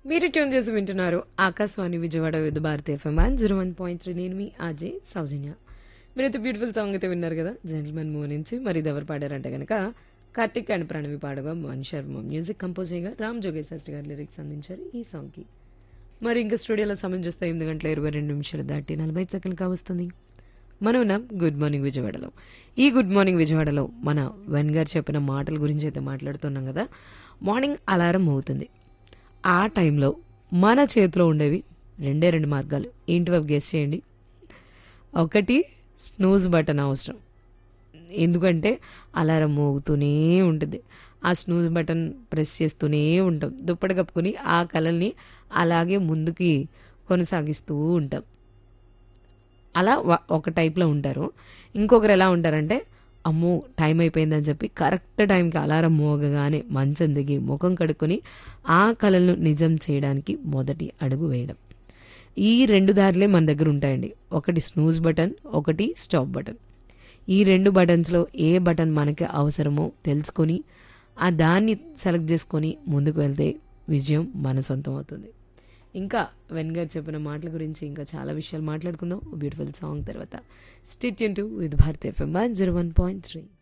మీరు ట్యూన్ చేసి వింటున్నారు Akashvani Vijayawada Vividh Bharati FM one zero one point three నేను మీ ఆజే సౌజన్య మీరైతే బ్యూటిఫుల్ సాంగ్ అయితే విన్నారు కదా జెంటిల్మెన్ మూవ్ నుంచి మరి ఇది ఎవరు పాడారంటే కనుక కార్తిక్ అండ్ ప్రణవి పాడగా మణి శర్మ మ్యూజిక్ కంపోజ్ చేయగా రామ్ జోగేశ్ శాస్త్రి గారు లిరిక్స్ అందించారు ఈ సాంగ్కి మరి ఇంకా స్టూడియోలో సమయం చూస్తే ఎనిమిది గంటల ఇరవై రెండు నిమిషాలు దాటి నలభై సెకండ్లు కావస్తుంది మనం ఉన్నాం గుడ్ మార్నింగ్ విజయవాడలో ఈ గుడ్ మార్నింగ్ విజయవాడలో మన వెన్ గారు చెప్పిన మాటల గురించి అయితే మాట్లాడుతున్నాం కదా మార్నింగ్ అలారం అవుతుంది ఆ టైంలో మన చేతిలో ఉండేవి రెండే రెండు మార్గాలు ఏంటి అవి గెస్ చేయండి ఒకటి స్నూజ్ బటన్ అవసరం ఎందుకంటే అలారం మోగుతూనే ఉంటుంది ఆ స్నూజ్ బటన్ ప్రెస్ చేస్తూనే ఉంటాం దుప్పటి కప్పుకొని ఆ కళల్ని అలాగే ముందుకి కొనసాగిస్తూ ఉంటాం అలా వ- ఒక టైప్లో ఉంటారు ఇంకొకరు ఎలా ఉంటారంటే అమ్మో టైం అయిపోయిందని చెప్పి కరెక్ట్ టైంకి అలారం మోగగానే మంచం దిగి ముఖం కడుక్కొని ఆ కళలను నిజం చేయడానికి మొదటి అడుగు వేయడం ఈ రెండు దారులే మన దగ్గర ఉంటాయండి ఒకటి స్నూజ్ బటన్ ఒకటి స్టాప్ బటన్ ఈ రెండు బటన్స్లో ఏ బటన్ మనకి అవసరమో తెలుసుకొని ఆ దాన్ని సెలెక్ట్ చేసుకొని ముందుకు వెళ్తే విజయం మన సొంతం అవుతుంది ఇంకా వెన్ గారు చెప్పిన మాటల గురించి ఇంకా చాలా విషయాలు మాట్లాడుకుందాం బ్యూటిఫుల్ సాంగ్ తర్వాత stay to Vividh Bharat FM one zero one point three